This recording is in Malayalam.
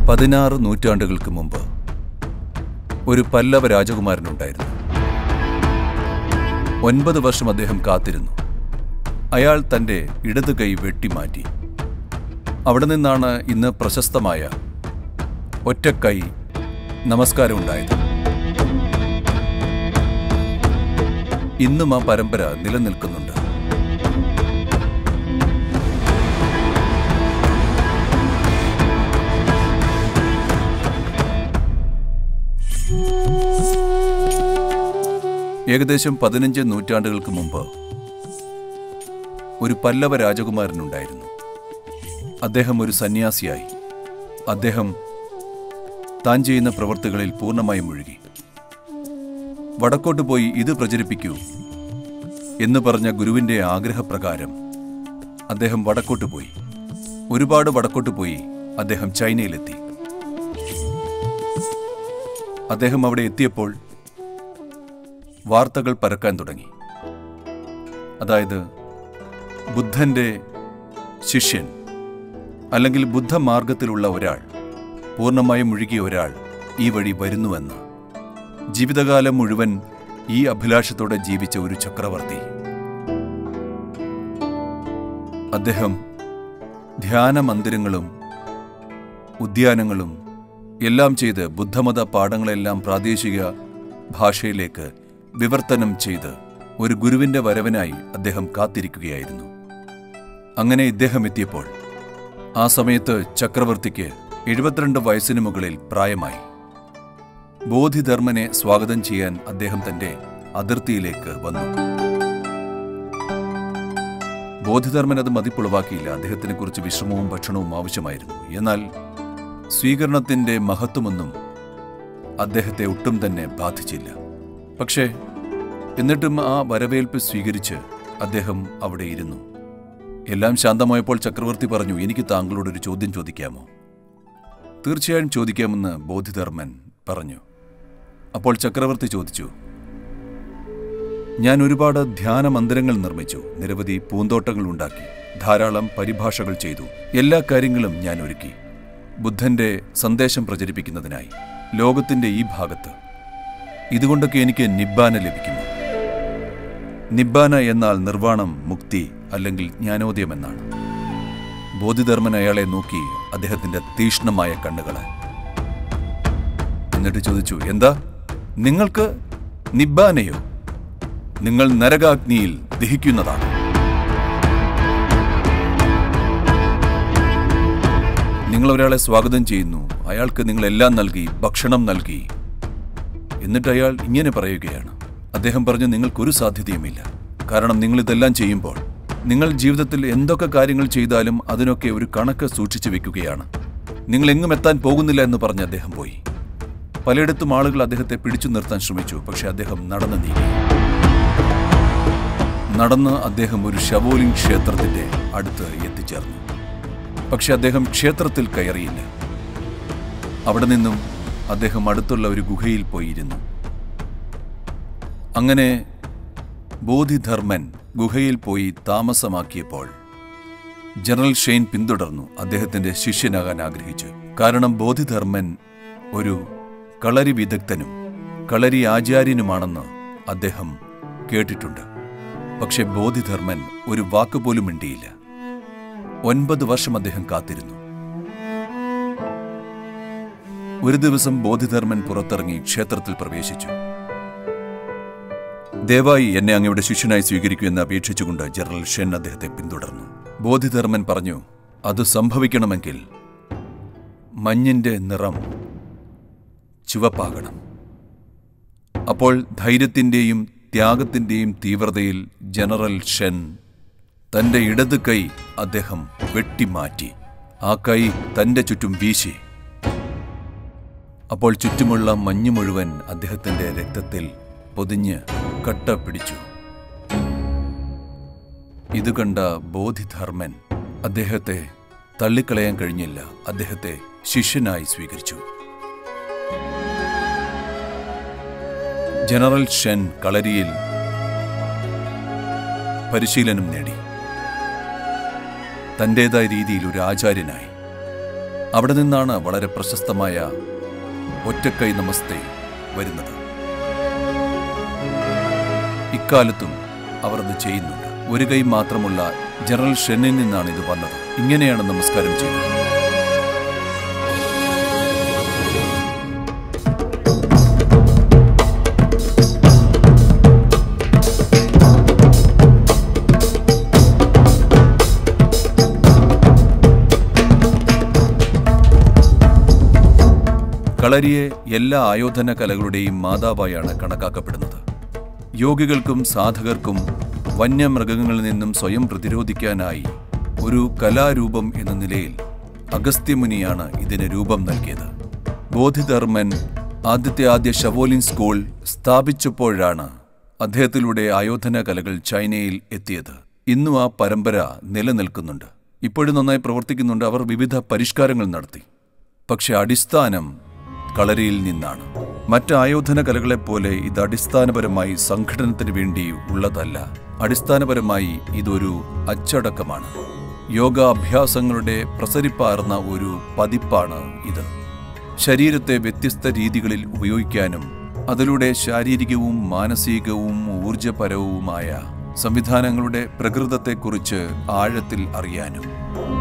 പതിനാറ് നൂറ്റാണ്ടുകൾക്ക് മുമ്പ് ഒരു പല്ലവ രാജകുമാരനുണ്ടായിരുന്നു ഒൻപത് വർഷം അദ്ദേഹം കാത്തിരുന്നു അയാൾ തന്റെ ഇടത് കൈ വെട്ടിമാറ്റി അവിടെ നിന്നാണ് ഇന്ന് പ്രശസ്തമായ ഒറ്റക്കൈ നമസ്കാരം ഉണ്ടായത് ഇന്നും ആ പരമ്പര നിലനിൽക്കുന്നുണ്ട് ഏകദേശം പതിനഞ്ച് നൂറ്റാണ്ടുകൾക്ക് മുമ്പ് ഒരു പല്ലവ രാജകുമാരനുണ്ടായിരുന്നു അദ്ദേഹം ഒരു സന്യാസിയായി അദ്ദേഹം താൻ ചെയ്യുന്ന പ്രവൃത്തികളിൽ പൂർണ്ണമായും മുഴുകി വടക്കോട്ട് പോയി ഇത് പ്രചരിപ്പിക്കൂ എന്ന് പറഞ്ഞ ഗുരുവിന്റെ ആഗ്രഹപ്രകാരം അദ്ദേഹം വടക്കോട്ട് പോയി ഒരുപാട് വടക്കോട്ട് പോയി അദ്ദേഹം ചൈനയിലെത്തി അദ്ദേഹം അവിടെ എത്തിയപ്പോൾ വാർത്തകൾ പരക്കാൻ തുടങ്ങി അതായത് ബുദ്ധന്റെ ശിഷ്യൻ അല്ലെങ്കിൽ ബുദ്ധമാർഗത്തിലുള്ള ഒരാൾ പൂർണ്ണമായും മുഴുകിയ ഒരാൾ ഈ വഴി വരുന്നുവെന്ന് ജീവിതകാലം മുഴുവൻ ഈ അഭിലാഷത്തോടെ ജീവിച്ച ഒരു ചക്രവർത്തി അദ്ദേഹം ധ്യാന മന്ദിരങ്ങളും ഉദ്യാനങ്ങളും എല്ലാം ചെയ്ത് ബുദ്ധമത പാഠങ്ങളെല്ലാം പ്രാദേശിക ഭാഷയിലേക്ക് വിവർത്തനം ചെയ്ത് ഒരു ഗുരുവിന്റെ വരവനായി അദ്ദേഹം കാത്തിരിക്കുകയായിരുന്നു അങ്ങനെ ഇദ്ദേഹം എത്തിയപ്പോൾ ആ സമയത്ത് ചക്രവർത്തിക്ക് എഴുപത്തിരണ്ട് വയസ്സിന് മുകളിൽ പ്രായമായി ബോധിധർമ്മനെ സ്വാഗതം ചെയ്യാൻ അദ്ദേഹം തന്റെ അതിർത്തിയിലേക്ക് വന്നു ബോധിധർമ്മൻ അത് മതിപ്പുളവാക്കിയില്ല അദ്ദേഹത്തിനെ കുറിച്ച് വിശ്രമവും ഭക്ഷണവും ആവശ്യമായിരുന്നു എന്നാൽ സ്വീകരണത്തിന്റെ മഹത്വമൊന്നും അദ്ദേഹത്തെ ഒട്ടും തന്നെ ബാധിച്ചില്ല പക്ഷേ എന്നിട്ടും ആ വരവേൽപ്പ് സ്വീകരിച്ച് അദ്ദേഹം അവിടെ ഇരുന്നു എല്ലാം ശാന്തമായപ്പോൾ ചക്രവർത്തി പറഞ്ഞു എനിക്ക് താങ്കളോട് ഒരു ചോദ്യം ചോദിക്കാമോ തീർച്ചയായും ചോദിക്കാമെന്ന് ബോധിധർമ്മൻ പറഞ്ഞു അപ്പോൾ ചക്രവർത്തി ചോദിച്ചു ഞാൻ ഒരുപാട് ധ്യാന മന്ദിരങ്ങൾ നിർമ്മിച്ചു നിരവധി പൂന്തോട്ടങ്ങൾ ഉണ്ടാക്കി ധാരാളം പരിഭാഷകൾ ചെയ്തു എല്ലാ കാര്യങ്ങളും ഞാൻ ഒരുക്കി ബുദ്ധന്റെ സന്ദേശം പ്രചരിപ്പിക്കുന്നതിനായി ലോകത്തിന്റെ ഈ ഭാഗത്ത് ഇതുകൊണ്ടൊക്കെ എനിക്ക് നിബ്ബാന ലഭിക്കുന്നു നിബ്ബാന എന്നാൽ നിർവാണം മുക്തി അല്ലെങ്കിൽ ജ്ഞാനോദയം എന്നാണ് ബോധിധർമ്മൻ അയാളെ നോക്കി അദ്ദേഹത്തിന്റെ തീഷ്ണമായ കണ്ണുകളെ എന്നിട്ട് ചോദിച്ചു എന്താ നിങ്ങൾക്ക് നിബ്ബാനയോ നിങ്ങൾ നരകാഗ്നിയിൽ ദഹിക്കുന്നതാണ് നിങ്ങൾ ഒരാളെ സ്വാഗതം ചെയ്യുന്നു അയാൾക്ക് നിങ്ങൾ എല്ലാം നൽകി ഭക്ഷണം നൽകി എന്നിട്ട് അയാൾ ഇങ്ങനെ പറയുകയാണ് അദ്ദേഹം പറഞ്ഞു നിങ്ങൾക്കൊരു സാധ്യതയുമില്ല കാരണം നിങ്ങൾ ഇതെല്ലാം ചെയ്യുമ്പോൾ നിങ്ങൾ ജീവിതത്തിൽ എന്തൊക്കെ കാര്യങ്ങൾ ചെയ്താലും അതിനൊക്കെ ഒരു കണക്ക് സൂക്ഷിച്ചു വെക്കുകയാണ് നിങ്ങൾ എങ്ങും എത്താൻ പോകുന്നില്ല എന്ന് പറഞ്ഞ് അദ്ദേഹം പോയി പലയിടത്തും ആളുകൾ അദ്ദേഹത്തെ പിടിച്ചു നിർത്താൻ ശ്രമിച്ചു പക്ഷെ അദ്ദേഹം നടന്നു നീങ്ങി നടന്ന് അദ്ദേഹം ഒരു ഷവോലിംഗ് ക്ഷേത്രത്തിന്റെ അടുത്ത് എത്തിച്ചേർന്നു പക്ഷെ അദ്ദേഹം ക്ഷേത്രത്തിൽ കയറിയില്ല അവിടെ നിന്നും അദ്ദേഹം അടുത്തുള്ള ഒരു ഗുഹയിൽ പോയിരുന്നു അങ്ങനെ ബോധിധർമ്മൻ ഗുഹയിൽ പോയി താമസമാക്കിയപ്പോൾ ജനറൽ ഷെയ്ൻ പിന്തുടർന്നു അദ്ദേഹത്തിന്റെ ശിഷ്യനാകാൻ ആഗ്രഹിച്ചു കാരണം ബോധിധർമ്മൻ ഒരു കളരി വിദഗ്ധനും കളരി ആചാര്യനുമാണെന്ന് അദ്ദേഹം കേട്ടിട്ടുണ്ട് പക്ഷെ ബോധിധർമ്മൻ ഒരു വാക്കുപോലും മിണ്ടിയില്ല ഒൻപത് വർഷം അദ്ദേഹം കാത്തിരുന്നു ഒരു ദിവസം ബോധിധർമ്മൻ പുറത്തിറങ്ങി ക്ഷേത്രത്തിൽ പ്രവേശിച്ചു ദയവായി എന്നെ അങ്ങയുടെ ശിഷ്യനായി സ്വീകരിക്കൂ എന്ന് അപേക്ഷിച്ചുകൊണ്ട് ജനറൽ ഷെൻ അദ്ദേഹത്തെ പിന്തുടർന്നു ബോധിധർമ്മൻ പറഞ്ഞു അത് സംഭവിക്കണമെങ്കിൽ മഞ്ഞിന്റെ നിറം ചുവപ്പാകണം അപ്പോൾ ധൈര്യത്തിന്റെയും ത്യാഗത്തിന്റെയും തീവ്രതയിൽ ജനറൽ ഷെൻ തന്റെ ഇടത് കൈ അദ്ദേഹം വെട്ടിമാറ്റി ആ കൈ തന്റെ ചുറ്റും വീശി അപ്പോൾ ചുറ്റുമുള്ള മഞ്ഞ് മുഴുവൻ അദ്ദേഹത്തിന്റെ രക്തത്തിൽ പൊതിഞ്ഞ് കട്ട പിടിച്ചു ഇത് കണ്ട ബോധിധർമ്മൻ അദ്ദേഹത്തെ തള്ളിക്കളയാൻ കഴിഞ്ഞില്ല അദ്ദേഹത്തെ ശിഷ്യനായി സ്വീകരിച്ചു ജനറൽ ഷെൻ കളരിയിൽ പരിശീലനം നേടി തന്റേതായ രീതിയിൽ ഒരു ആചാര്യനായി അവിടെ നിന്നാണ് വളരെ പ്രശസ്തമായ ഒറ്റക്കൈ നമസ്തേ വരുന്നത് ഇക്കാലത്തും അവർ അത് ചെയ്യുന്നുണ്ട് ഒരു കൈ മാത്രമുള്ള ജനറൽ ഷെന്നിൽ നിന്നാണ് ഇത് വന്നത് ഇങ്ങനെയാണ് നമസ്കാരം ചെയ്തത് കളരിയെ എല്ലാ ആയോധന കലകളുടെയും മാതാവായാണ് കണക്കാക്കപ്പെടുന്നത് യോഗികൾക്കും സാധകർക്കും വന്യമൃഗങ്ങളിൽ നിന്നും സ്വയം പ്രതിരോധിക്കാനായി ഒരു കലാരൂപം എന്ന നിലയിൽ അഗസ്ത്യമുനിയാണ് ഇതിന് രൂപം നൽകിയത് ബോധിധർമ്മൻ ആദ്യത്തെ ആദ്യ ഷവോലിൻ സ്കൂൾ സ്ഥാപിച്ചപ്പോഴാണ് അദ്ദേഹത്തിലൂടെ ആയോധന കലകൾ ചൈനയിൽ എത്തിയത് ഇന്നും ആ പരമ്പര നിലനിൽക്കുന്നുണ്ട് ഇപ്പോഴും നന്നായി പ്രവർത്തിക്കുന്നുണ്ട് അവർ വിവിധ പരിഷ്കാരങ്ങൾ നടത്തി പക്ഷെ അടിസ്ഥാനം കളരിയിൽ നിന്നാണ് മറ്റ് ആയോധന കലകളെപ്പോലെ ഇത് അടിസ്ഥാനപരമായി സംഘടനത്തിന് വേണ്ടി ഉള്ളതല്ല അടിസ്ഥാനപരമായി ഇതൊരു അച്ചടക്കമാണ് യോഗ അഭ്യാസങ്ങളുടെ പ്രസരിപ്പാർന്ന ഒരു പതിപ്പാണ് ഇത് ശരീരത്തെ വ്യത്യസ്ത രീതികളിൽ ഉപയോഗിക്കാനും അതിലൂടെ ശാരീരികവും മാനസികവും ഊർജപരവുമായ സംവിധാനങ്ങളുടെ പ്രകൃതത്തെക്കുറിച്ച് ആഴത്തിൽ അറിയാനും